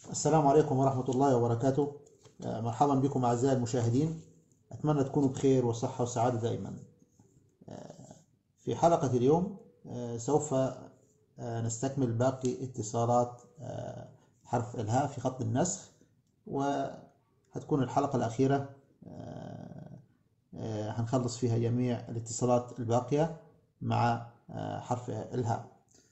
السلام عليكم ورحمة الله وبركاته آه، مرحبا بكم أعزائي المشاهدين أتمنى تكونوا بخير وصحة وسعادة دائما آه، في حلقة اليوم آه، سوف نستكمل باقي اتصالات حرف الهاء في خط النسخ وهتكون الحلقة الأخيرة هنخلص فيها جميع الاتصالات الباقية مع حرف الهاء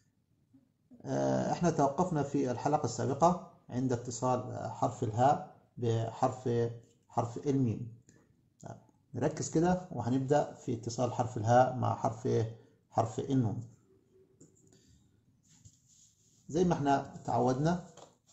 احنا توقفنا في الحلقة السابقة عند اتصال حرف الهاء بحرف حرف الميم نركز كده وهنبدأ في اتصال حرف الهاء مع حرف حرف النون زي ما احنا تعودنا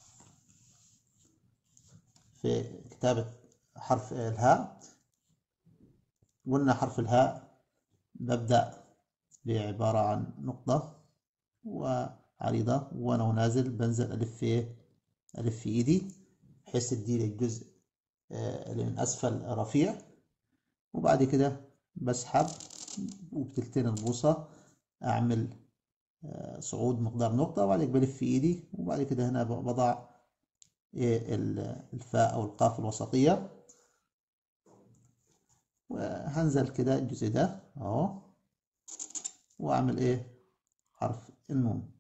في كتابة حرف الهاء قلنا حرف الهاء ببدأ بعبارة عن نقطة وعريضة وأنا نازل بنزل ألف في ألف في إيدي بحيث تديلي الجزء آه، اللي من أسفل رفيع وبعد كده بسحب وبتلتين البوصة أعمل آه، صعود مقدار نقطة وبعد كده بلف في إيدي وبعد كده هنا بضع إيه، الفاء أو القاف الوسطية وهنزل كده الجزء ده أهو وأعمل إيه حرف النون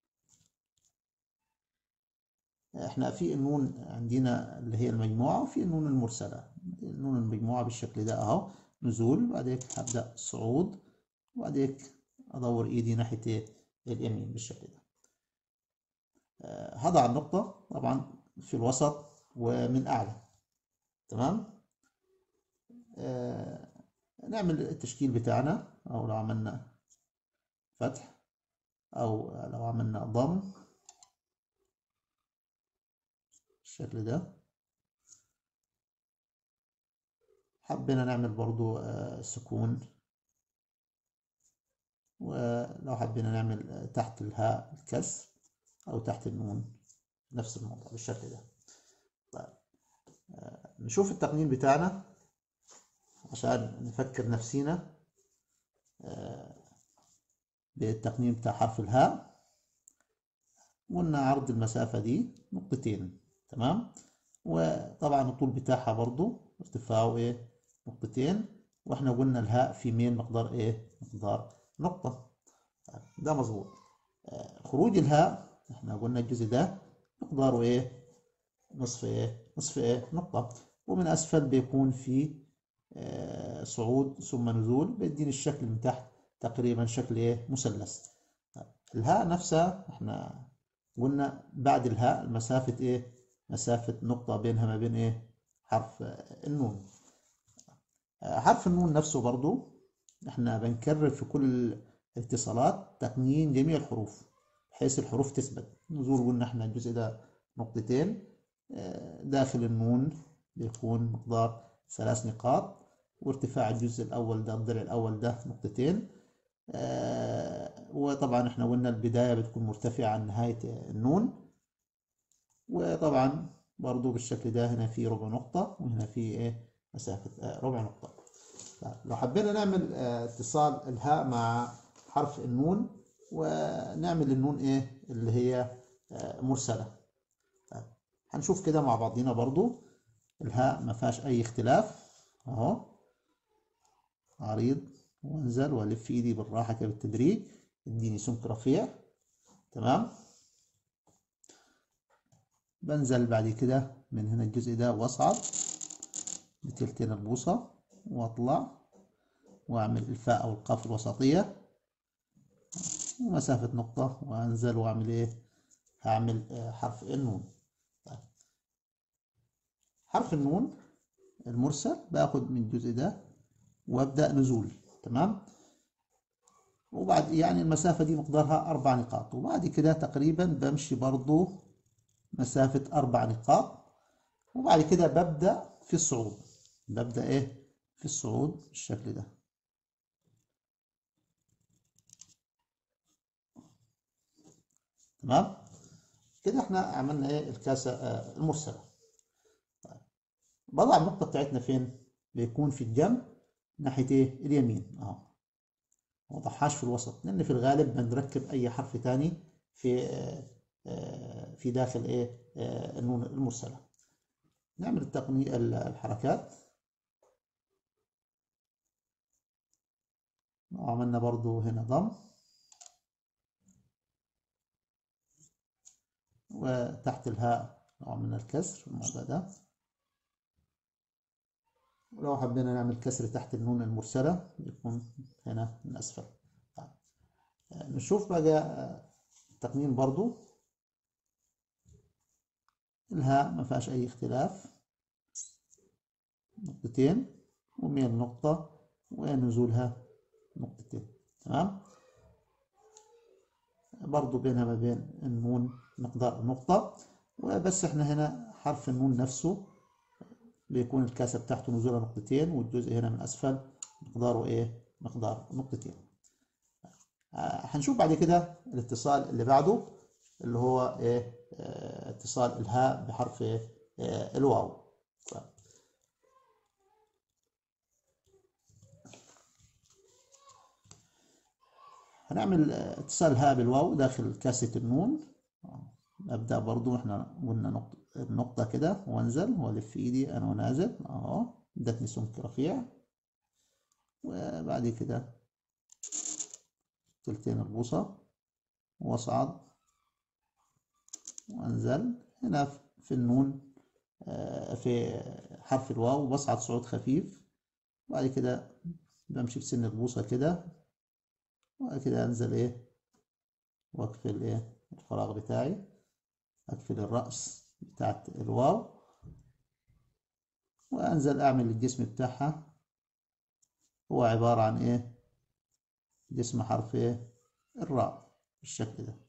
احنا في النون عندنا اللي هي المجموعة وفي النون المرسلة النون المجموعة بالشكل ده اهو نزول بعدين هبدأ صعود وبعدين ادور ايدي ناحية إيه؟ اليمين بالشكل ده آه، هضع النقطة طبعا في الوسط ومن اعلى تمام آه، نعمل التشكيل بتاعنا او لو عملنا فتح او لو عملنا ضم بالشكل ده حبينا نعمل برضو آه، سكون ولو حبينا نعمل آه، تحت الهاء الكسر أو تحت النون نفس الموضوع بالشكل ده طيب آه، نشوف التقنين بتاعنا عشان نفكر نفسينا بالتقنين بتاع حرف الهاء قلنا عرض المسافة دي نقطتين تمام وطبعا الطول بتاعها برضو ارتفاعه ايه نقطتين واحنا قلنا الهاء في ميل مقدار ايه مقدار نقطة ده مظبوط آه، خروج الهاء احنا قلنا الجزء ده مقداره ايه نصف ايه نصف ايه نقطة ومن اسفل بيكون في آه، صعود ثم نزول بيديني الشكل من تحت تقريبا شكل ايه مثلث الهاء نفسها احنا قلنا بعد الهاء المسافة ايه مسافة نقطة بينها ما بين إيه حرف النون حرف النون نفسه برضو إحنا بنكرر في كل الاتصالات تقنين جميع الحروف بحيث الحروف تثبت نزول قلنا إحنا الجزء ده نقطتين داخل النون بيكون مقدار ثلاث نقاط وارتفاع الجزء الأول ده الضلع الأول ده نقطتين وطبعا احنا قلنا البداية بتكون مرتفعة عن نهاية النون وطبعا برضو بالشكل ده هنا في ربع نقطة وهنا في ايه مسافة آه، ربع نقطة طيب، لو حبينا نعمل آه، اتصال الهاء مع حرف النون ونعمل النون ايه اللي هي آه، مرسلة طيب هنشوف كده مع بعضينا برضو الهاء ما فيهاش اي اختلاف اهو عريض وانزل والف ايدي بالراحة كده بالتدريج اديني سمك رفيع تمام بنزل بعد كده من هنا الجزء ده واصعد بتلتين البوصة واطلع واعمل الفاء او القاف الوسطية ومسافة نقطة وانزل واعمل ايه هعمل آه، حرف النون طيب. حرف النون المرسل باخد من الجزء ده وابدأ نزول تمام وبعد يعني المسافة دي مقدارها أربع نقاط وبعد كده تقريبا بمشي برضو مسافة أربع نقاط وبعد كده ببدأ في الصعود ببدأ إيه في الصعود بالشكل ده تمام كده احنا عملنا ايه الكاسة آه المرسلة طيب. بضع النقطة بتاعتنا فين بيكون في الجنب ناحية ايه اليمين اهو ما وضحهاش في الوسط لان في الغالب بنركب اي حرف تاني في آه في داخل ايه النون المرسلة نعمل التقنية الحركات وعملنا برضو هنا ضم وتحت الهاء عملنا الكسر في الموضع ده ولو حبينا نعمل كسر تحت النون المرسلة يكون هنا من أسفل طيب. نشوف بقى التقنين برضو الهاء ما فيهاش أي اختلاف نقطتين وميل نقطة ونزولها نقطتين تمام برضو بينها ما بين النون مقدار نقطة وبس احنا هنا حرف النون نفسه بيكون الكاسة بتاعته نزولها نقطتين والجزء هنا من أسفل مقداره إيه؟ مقدار نقطتين هنشوف بعد كده الاتصال اللي بعده اللي هو إيه؟ اه اتصال الهاء بحرف إيه؟ اه الواو هنعمل اتصال الهاء بالواو داخل كاسة النون نبدأ برضو احنا قلنا نقطة, النقطة كده وانزل والف ايدي انا ونازل اهو ادتني سمك رفيع وبعد كده تلتين البوصة واصعد وانزل هنا في النون في حرف الواو بصعد صعود خفيف بعد كده بمشي بسن البوصة كده وبعد كده انزل ايه واقفل ايه الفراغ بتاعي اقفل الرأس بتاعت الواو وانزل اعمل الجسم بتاعها هو عبارة عن ايه جسم حرف ايه الراء بالشكل ده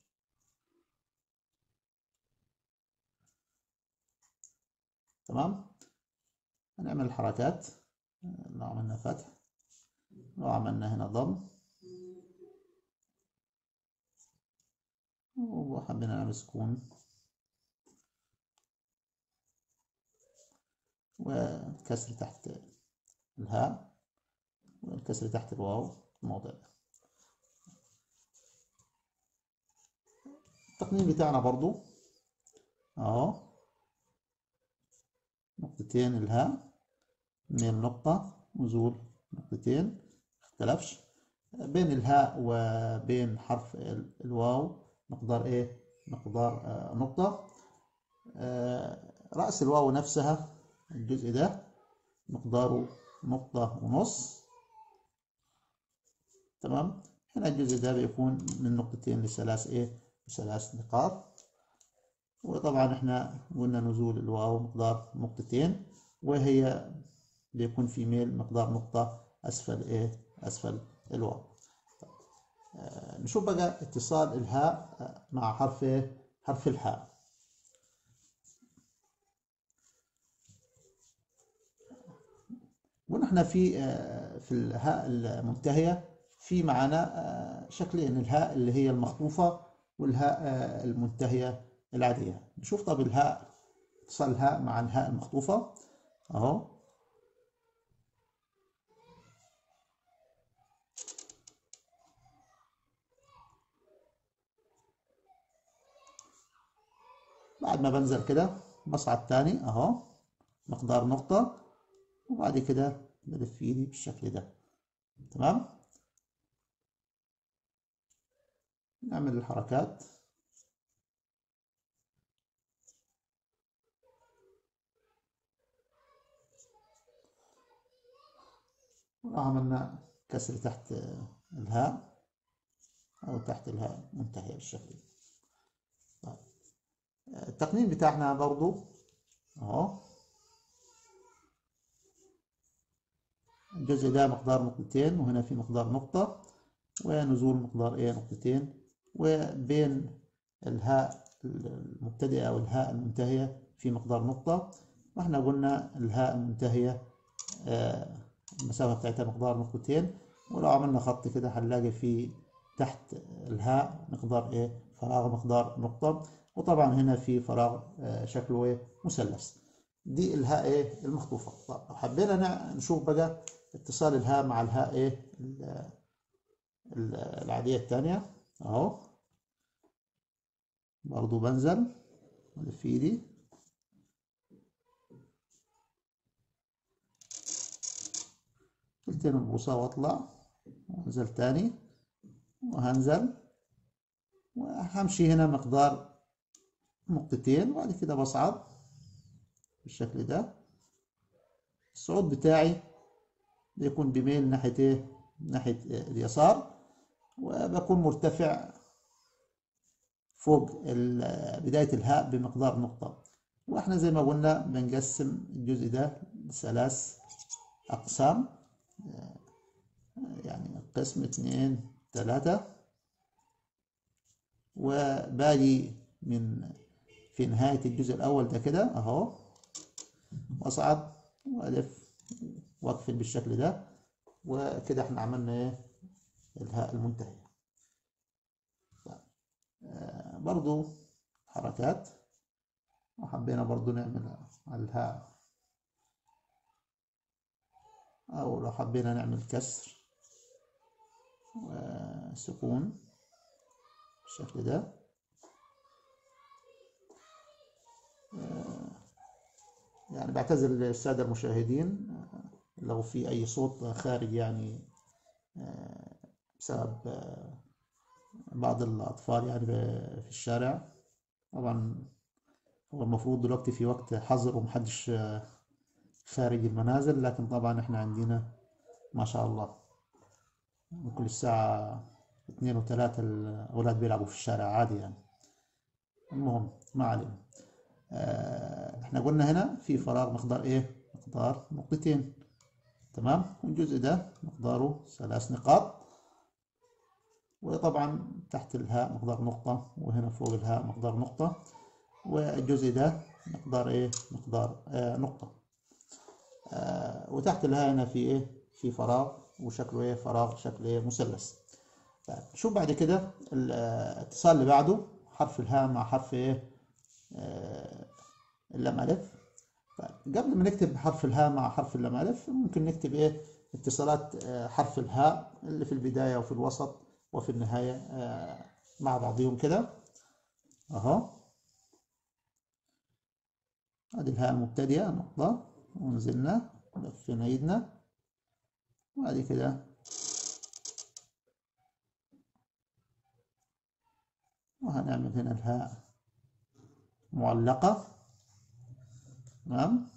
تمام هنعمل الحركات لو عملنا فتح لو عملنا هنا ضم وحبينا نعمل سكون وكسر تحت الهاء والكسر تحت الواو الموضع ده التقنين بتاعنا برضو اهو نقطتين الهاء من النقطة نزول نقطتين اختلفش بين الهاء وبين حرف الواو مقدار ايه مقدار آه نقطة آه رأس الواو نفسها الجزء ده مقداره نقطة ونص تمام هنا الجزء ده بيكون من نقطتين لثلاث ايه لثلاث نقاط وطبعا احنا قلنا نزول الواو مقدار نقطتين وهي بيكون في ميل مقدار نقطة أسفل ايه أسفل الواو نشوف بقى اتصال الهاء مع حرف حرف الحاء ونحن في في الهاء المنتهية في معنا شكلين الهاء اللي هي المخطوفة والهاء المنتهية العادية نشوف طب الهاء اتصال الهاء مع الهاء المخطوفة اهو بعد ما بنزل كده بصعد تاني اهو مقدار نقطة وبعد كده بلف ايدي بالشكل ده تمام نعمل الحركات وعملنا كسر تحت الهاء أو تحت الهاء منتهية بالشكل طيب. التقنين بتاعنا برضو اهو الجزء ده مقدار نقطتين وهنا في مقدار نقطة ونزول مقدار ايه نقطتين وبين الهاء المبتدئة والهاء المنتهية في مقدار نقطة واحنا قلنا الهاء المنتهية المسافة بتاعتها مقدار نقطتين ولو عملنا خط كده هنلاقي في تحت الهاء مقدار ايه فراغ مقدار نقطة وطبعا هنا في فراغ شكله ايه مثلث دي الهاء ايه المخطوفة طب لو حبينا نشوف بقى اتصال الهاء مع الهاء ايه العادية الثانية اهو برضو بنزل ألف إيدي تلتين البوصة وأطلع وأنزل تاني وهنزل وهمشي هنا مقدار نقطتين وبعد كده بصعد بالشكل ده الصعود بتاعي بيكون بميل ناحية ايه ناحية اليسار وبكون مرتفع فوق بداية الهاء بمقدار نقطة واحنا زي ما قلنا بنقسم الجزء ده لثلاث أقسام يعني قسم اثنين ثلاثة وباجي من في نهاية الجزء الأول ده كده أهو وأصعد وألف وأقفل بالشكل ده وكده احنا عملنا ايه الهاء المنتهية برضو حركات وحبينا برضو نعمل على الهاء أو لو حبينا نعمل كسر وسكون بالشكل ده يعني بعتذر للسادة المشاهدين لو في أي صوت خارج يعني بسبب بعض الأطفال يعني في الشارع طبعا هو المفروض دلوقتي في وقت حظر ومحدش خارج المنازل لكن طبعا احنا عندنا ما شاء الله ممكن الساعة اثنين وثلاثة الأولاد بيلعبوا في الشارع عادي يعني المهم ما علينا احنا قلنا هنا في فراغ مقدار ايه مقدار نقطتين تمام والجزء ده مقداره ثلاث نقاط وطبعا تحت الهاء مقدار نقطة وهنا فوق الهاء مقدار نقطة والجزء ده مقدار ايه مقدار آه نقطة آه وتحت الهاء هنا في ايه في فراغ وشكله ايه فراغ شكل ايه مثلث شوف بعد كده الاتصال اللي بعده حرف الهاء مع حرف ايه آه اللام ألف قبل ما نكتب حرف الهاء مع حرف اللام ألف ممكن نكتب ايه اتصالات حرف الهاء اللي في البداية وفي الوسط وفي النهاية مع بعضهم كده اهو ادي الهاء المبتدئة نقطة ونزلنا لفينا ايدنا وبعد كده وهنعمل هنا الهاء معلقة تمام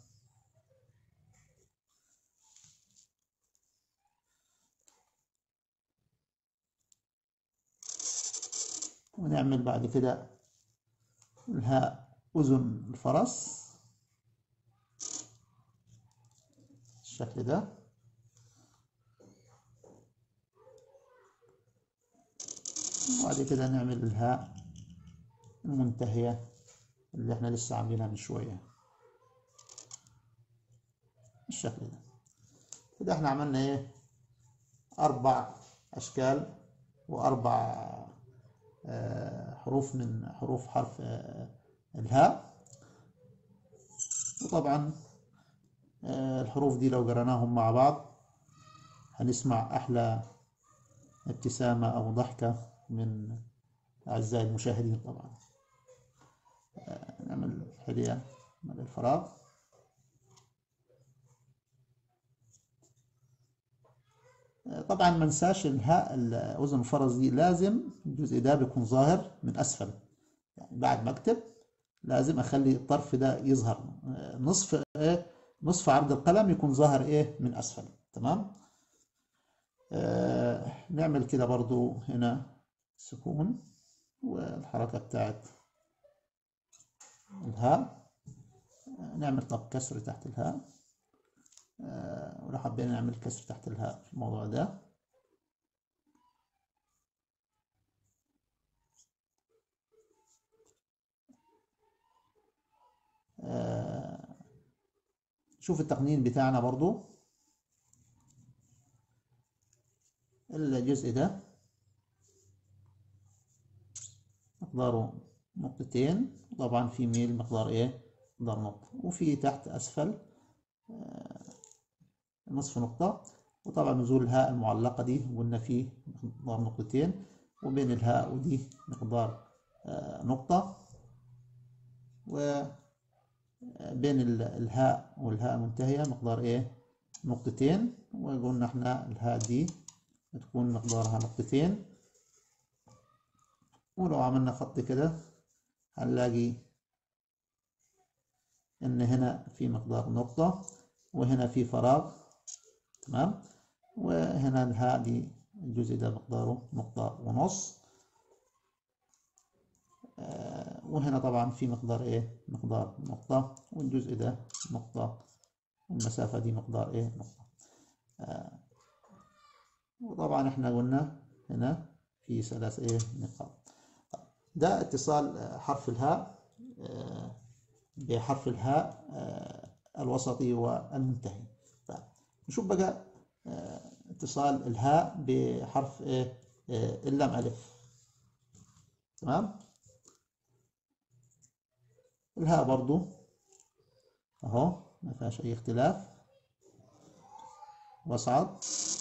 ونعمل بعد كده الهاء أذن الفرس بالشكل ده وبعد كده نعمل الهاء المنتهية اللي احنا لسه عاملينها من شوية بالشكل ده كده احنا عملنا ايه أربع أشكال وأربع حروف من حروف حرف الهاء وطبعا الحروف دي لو قرأناهم مع بعض هنسمع أحلى ابتسامة أو ضحكة من أعزائي المشاهدين طبعا نعمل حلية من الفراغ طبعا ما ننساش الهاء اذن الفرس دي لازم الجزء ده بيكون ظاهر من اسفل يعني بعد ما اكتب لازم اخلي الطرف ده يظهر نصف ايه نصف عرض القلم يكون ظاهر ايه من اسفل تمام آه نعمل كده برضو هنا سكون والحركة بتاعت الهاء نعمل طب كسر تحت الهاء آه ولو حبينا نعمل كسر تحت الهاء في الموضوع ده آه شوف التقنين بتاعنا برضو الجزء ده مقداره نقطتين طبعا في ميل مقدار ايه مقدار نقطة وفي تحت اسفل نصف نقطة وطبعا نزول الهاء المعلقة دي قلنا فيه مقدار نقطتين وبين الهاء ودي مقدار نقطة و بين الهاء والهاء منتهية مقدار ايه نقطتين وقلنا احنا الهاء دي بتكون مقدارها نقطتين ولو عملنا خط كده هنلاقي ان هنا في مقدار نقطة وهنا في فراغ تمام وهنا الهاء دي الجزء ده مقداره نقطة ونص آه، وهنا طبعا في مقدار ايه مقدار نقطة والجزء ده نقطة والمسافة دي مقدار ايه نقطة آه، وطبعا احنا قلنا هنا في ثلاث ايه نقاط ده اتصال آه، حرف الهاء بحرف الهاء الوسطي والمنتهي طيب نشوف بقى اتصال الهاء بحرف ايه اللام ألف تمام الهاء برضو اهو ما فيهاش اي اختلاف واصعد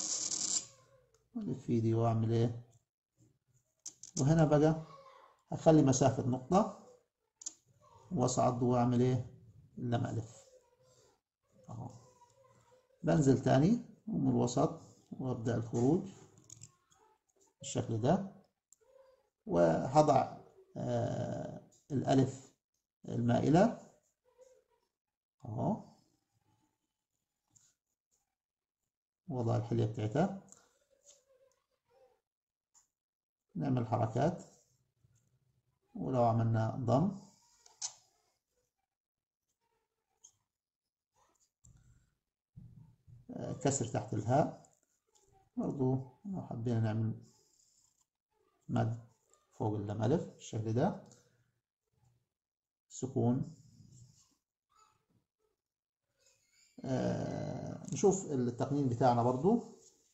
والف ايدي واعمل ايه وهنا بقى هخلي مسافة نقطة واصعد واعمل ايه لما الف اهو بنزل تاني من الوسط وابدأ الخروج بالشكل ده وهضع آه الألف المائلة اهو وضع الحلية بتاعتها نعمل حركات ولو عملنا ضم كسر تحت الهاء برضو لو حبينا نعمل مد فوق اللام ألف بالشكل ده سكون آه نشوف التقنين بتاعنا برضو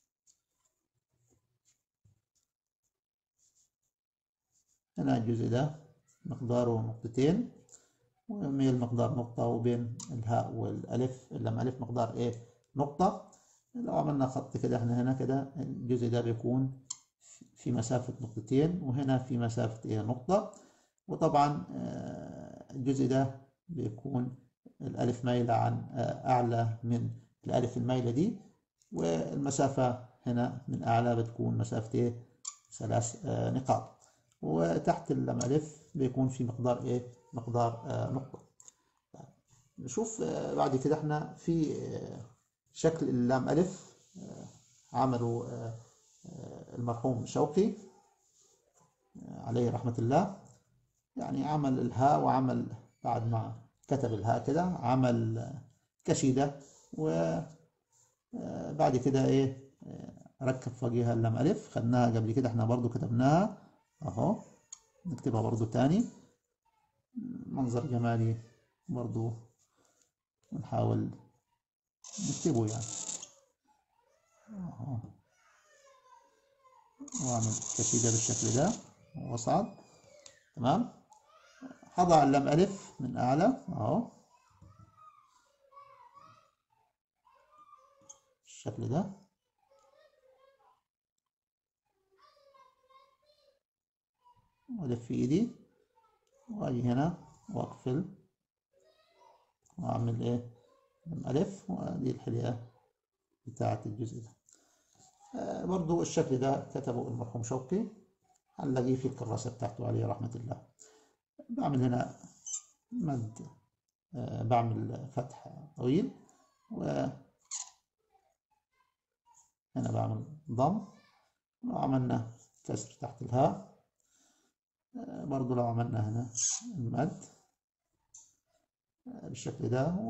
هنا الجزء ده مقداره نقطتين وميل مقدار نقطة وبين الهاء والألف اللام ألف مقدار إيه نقطة لو عملنا خط كده احنا هنا كده الجزء ده بيكون في مسافة نقطتين وهنا في مسافة إيه نقطة وطبعا آه الجزء ده بيكون الألف مايلة عن أعلى من الألف المايلة دي والمسافة هنا من أعلى بتكون مسافة إيه؟ ثلاث نقاط وتحت اللام ألف بيكون في مقدار إيه؟ مقدار نقطة نشوف بعد كده احنا في شكل اللام ألف عمله المرحوم شوقي عليه رحمة الله يعني عمل الهاء وعمل بعد ما كتب الهاء كده عمل كشيدة وبعد كده ايه ركب فوقيها اللام ألف خدناها قبل كده احنا برضو كتبناها اهو نكتبها برضو تاني منظر جمالي برضو نحاول نكتبه يعني اهو واعمل كشيدة بالشكل ده واصعد تمام هضع اللام ألف من أعلى أهو بالشكل ده وألف إيدي وأجي هنا وأقفل وأعمل إيه لام ألف وأدي الحلية بتاعة الجزء ده آه برضو الشكل ده كتبه المرحوم شوقي هنلاقيه في الكراسة بتاعته عليه رحمة الله بعمل هنا مد آه بعمل فتح طويل و هنا بعمل ضم لو عملنا كسر تحت الهاء آه برضو لو عملنا هنا المد آه بالشكل ده و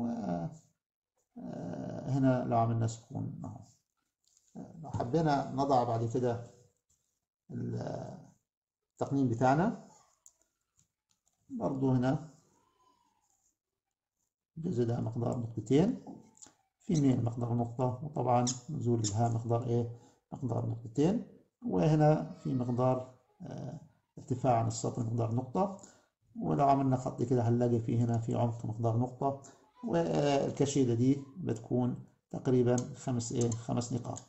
هنا لو عملنا سكون اهو لو حبينا نضع بعد كده التقنين بتاعنا برضو هنا الجزء ده مقدار نقطتين في ميل مقدار نقطة وطبعا نزول الهاء مقدار ايه مقدار نقطتين وهنا في مقدار اه ارتفاع عن السطح مقدار نقطة ولو عملنا خط كده هنلاقي فيه هنا في عمق مقدار نقطة والكشيدة دي بتكون تقريبا خمس ايه خمس نقاط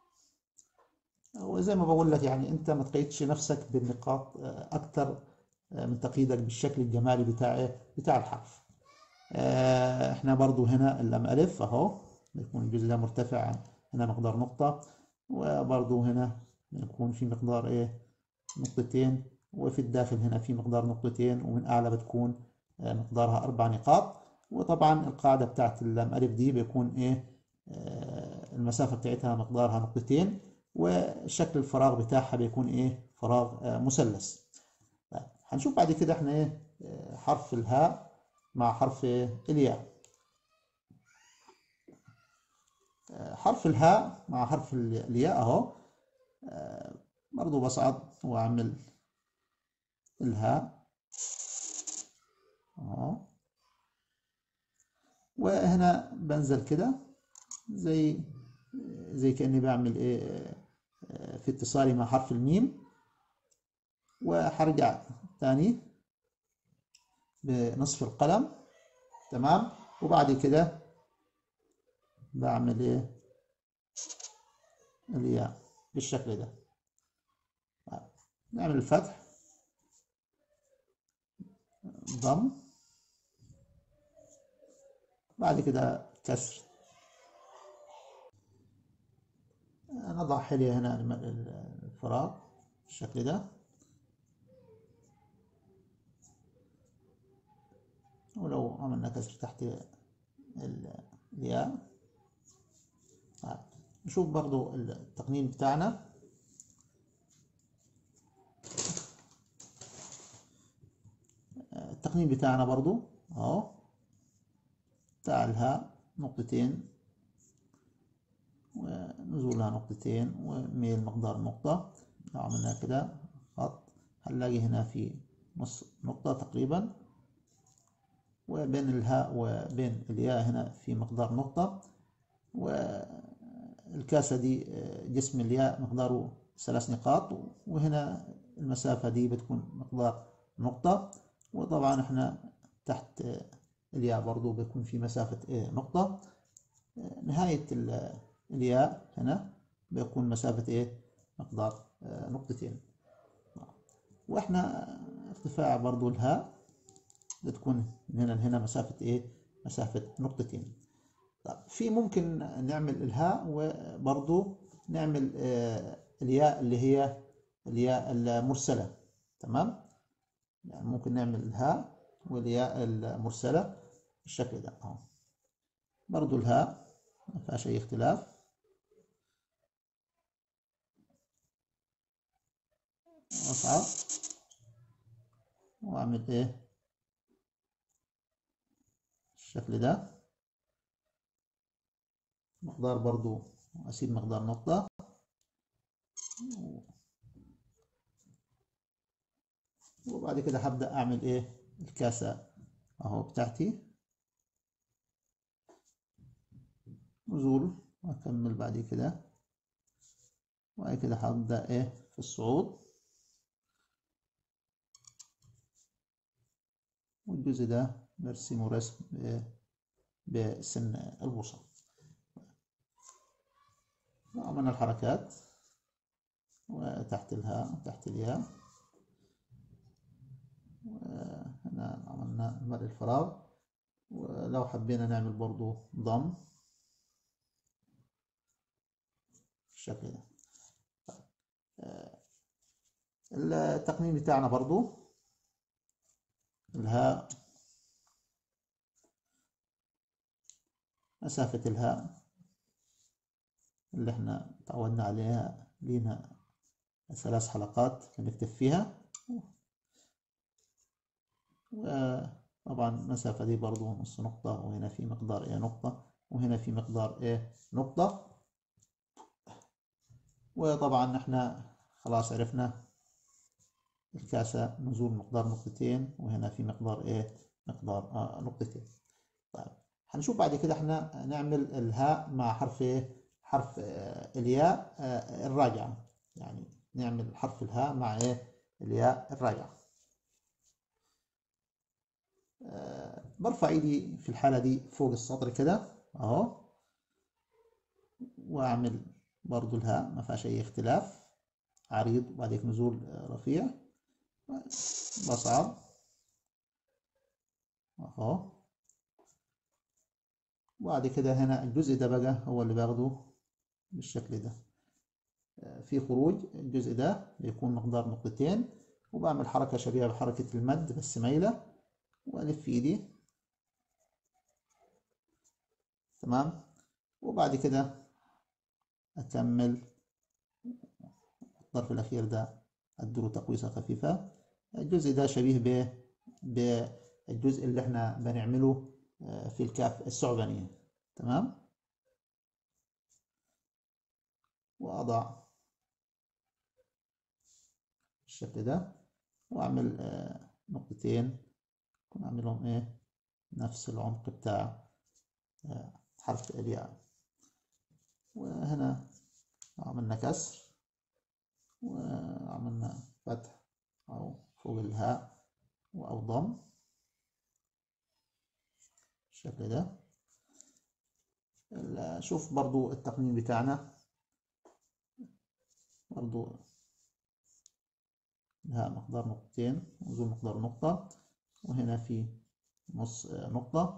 وزي ما بقول لك يعني انت ما تقيدش نفسك بالنقاط اكتر آه، من تقييدك بالشكل الجمالي بتاع إيه؟ بتاع الحرف آه، احنا برضو هنا اللام ألف أهو بيكون الجزء ده مرتفع هنا مقدار نقطة وبرضو هنا بيكون في مقدار إيه نقطتين وفي الداخل هنا في مقدار نقطتين ومن أعلى بتكون آه، مقدارها أربع نقاط وطبعا القاعدة بتاعت اللام ألف دي بيكون إيه آه، المسافة بتاعتها مقدارها نقطتين وشكل الفراغ بتاعها بيكون إيه فراغ آه، مثلث طيب هنشوف بعد كده احنا إيه آه، حرف الهاء مع حرف إيه؟ الياء آه، حرف الهاء مع حرف ال- الياء اهو آه، برضو بصعد واعمل الهاء اهو وهنا بنزل كده زي زي كأني بعمل ايه آه، في اتصالي مع حرف الميم وهرجع تاني بنصف القلم تمام وبعد كده بعمل ايه الياء بالشكل ده نعمل الفتح ضم بعد كده كسر نضع حلية هنا الم- الفراغ بالشكل ده ولو عملنا كسر تحت ال- الياء طيب، نشوف برضو التقنين بتاعنا التقنين بتاعنا برضو اهو بتاع الهاء نقطتين ونزولها نقطتين وميل مقدار نقطة لو عملنا كده خط هنلاقي هنا في نص نقطة تقريبا وبين الهاء وبين الياء هنا في مقدار نقطة والكاسة دي آه، جسم الياء مقداره ثلاث نقاط وهنا المسافة دي بتكون مقدار نقطة وطبعا احنا تحت آه، الياء برضو بيكون في مسافة آه، نقطة آه، نهاية ال- الياء هنا بيكون مسافة ايه مقدار آه، نقطتين واحنا ارتفاع برضو الهاء بتكون من هنا لهنا مسافة ايه مسافة نقطتين طيب في ممكن نعمل الهاء وبرضو نعمل آه، الياء اللي هي الياء المرسلة تمام يعني ممكن نعمل الهاء والياء المرسلة بالشكل ده اهو برضو الهاء ما فيهاش اي اختلاف اصعد واعمل ايه الشكل ده مقدار برضو اسيب مقدار نقطة وبعد كده هبدأ اعمل ايه الكاسة اهو بتاعتي نزول واكمل بعد كده وبعد كده هبدأ ايه في الصعود والجزء ده برسمه رسم إيه؟ بسن البوصة عملنا الحركات وتحت الهاء تحت الياء وهنا عملنا ملء الفراغ ولو حبينا نعمل برضو ضم بالشكل ده التقنين بتاعنا برضو الهاء مسافة الهاء اللي احنا تعودنا عليها لينا ثلاث حلقات بنكتب فيها وطبعا المسافة دي برضو نص نقطة وهنا في مقدار ايه نقطة وهنا في مقدار ايه نقطة وطبعا احنا خلاص عرفنا الكاسة نزول مقدار نقطتين وهنا في مقدار ايه مقدار آه نقطتين طيب هنشوف بعد كده احنا نعمل الهاء مع حرف ايه حرف آه الياء آه الراجعة يعني نعمل حرف الهاء مع ايه الياء الراجعة آه برفع ايدي في الحالة دي فوق السطر كده اهو واعمل برضو الهاء ما فيهاش اي اختلاف عريض وبعدين نزول رفيع بصعد اهو وبعد كده هنا الجزء ده بقى هو اللي باخده بالشكل ده في خروج الجزء ده بيكون مقدار نقطتين وبعمل حركة شبيهة بحركة المد بس مايلة وألف ايدي تمام وبعد كده أكمل الطرف الأخير ده أديله تقويصة خفيفة الجزء ده شبيه ب بالجزء اللي احنا بنعمله في الكاف الثعبانية تمام وأضع بالشكل ده وأعمل نقطتين أكون أعملهم إيه نفس العمق بتاع حرف الياء وهنا عملنا كسر وعملنا فتح أو فوق الهاء أو ضم بالشكل ده شوف برضو التقنين بتاعنا برضو الهاء مقدار نقطتين ونزول مقدار نقطة وهنا في نص نقطة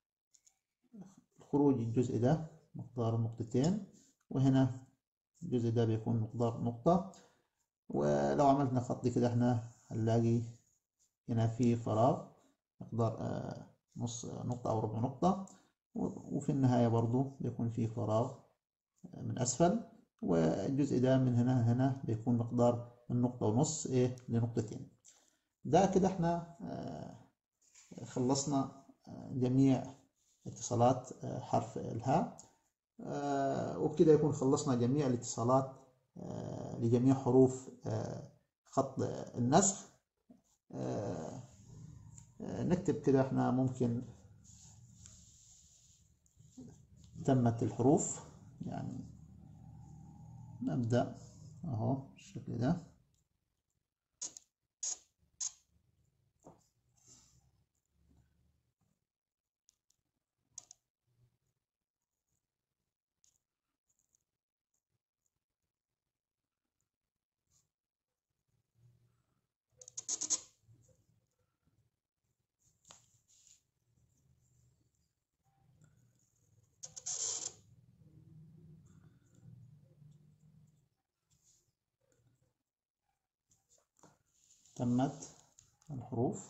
خروج الجزء ده مقدار نقطتين وهنا الجزء ده بيكون مقدار نقطة ولو عملنا خط كده احنا هنلاقي هنا في فراغ مقدار نص نقطة أو ربع نقطة وفي النهاية برضو بيكون في فراغ من أسفل والجزء ده من هنا هنا بيكون مقدار من نقطة ونص إيه لنقطتين ده كده احنا خلصنا جميع اتصالات حرف الهاء وبكده يكون خلصنا جميع الاتصالات لجميع حروف خط النسخ نكتب كده احنا ممكن تمت الحروف يعني نبدأ اهو بالشكل ده تمت الحروف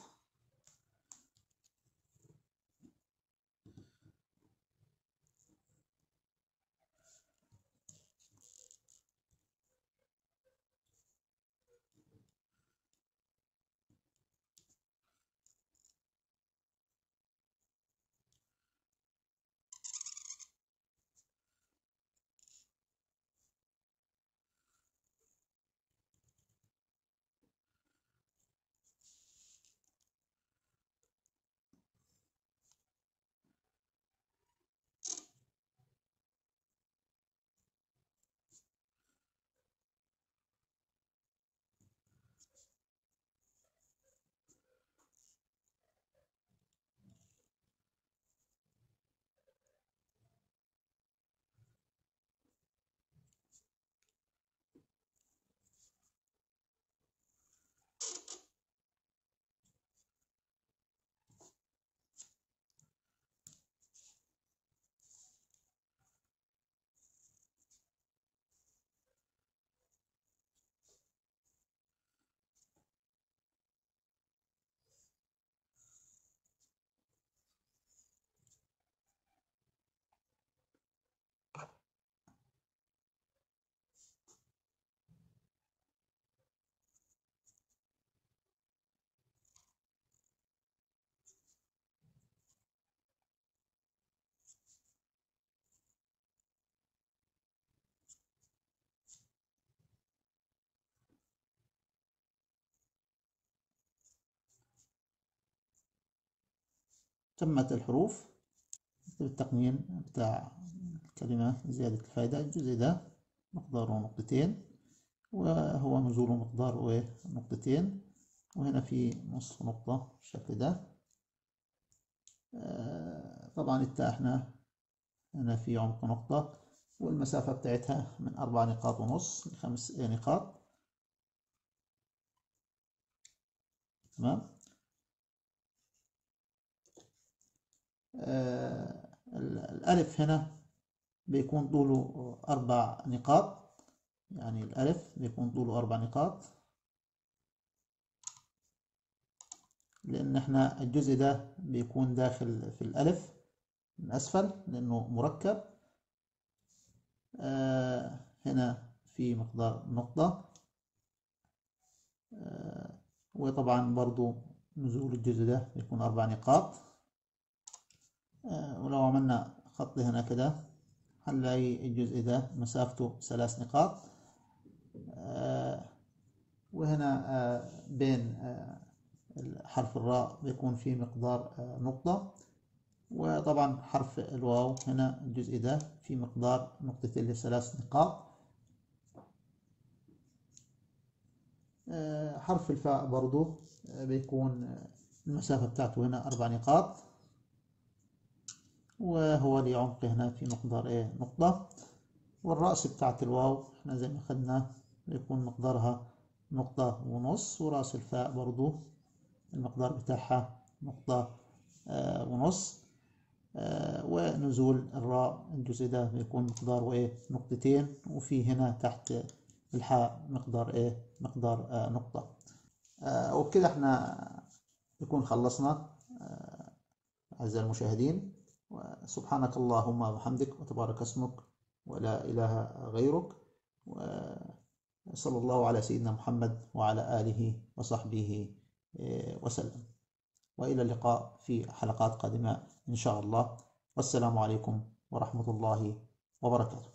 تمت الحروف التقنين بتاع الكلمة زيادة الفائدة الجزء ده مقداره نقطتين وهو نزوله مقداره نقطتين وهنا في نصف نقطة بالشكل ده طبعا التاء احنا هنا في عمق نقطة والمسافة بتاعتها من أربع نقاط ونص لخمس نقاط تمام آه الألف هنا بيكون طوله أربع نقاط يعني الألف بيكون طوله أربع نقاط لأن احنا الجزء ده بيكون داخل في الألف من أسفل لأنه مركب آه هنا في مقدار نقطة آه وطبعا برضو نزول الجزء ده بيكون أربع نقاط آه ولو عملنا خط هنا كده هنلاقي الجزء ده مسافته ثلاث نقاط آه وهنا آه بين آه حرف الراء بيكون فيه مقدار نقطة وطبعا حرف الواو هنا الجزء ده في مقدار نقطتين لثلاث نقاط حرف الفاء برضو بيكون المسافة بتاعته هنا أربع نقاط وهو لعمق هنا في مقدار ايه نقطة والرأس بتاعت الواو احنا زي ما خدنا بيكون مقدارها نقطة ونص وراس الفاء برضو المقدار بتاعها نقطة آه ونص آه ونزول الراء الجزء ده بيكون مقداره ايه نقطتين وفي هنا تحت الحاء مقدار ايه مقدار آه نقطة آه وبكده احنا نكون خلصنا آه أعزائي المشاهدين وسبحانك اللهم وبحمدك وتبارك اسمك ولا إله غيرك وصلى الله على سيدنا محمد وعلى آله وصحبه وسلم وإلى اللقاء في حلقات قادمة إن شاء الله والسلام عليكم ورحمة الله وبركاته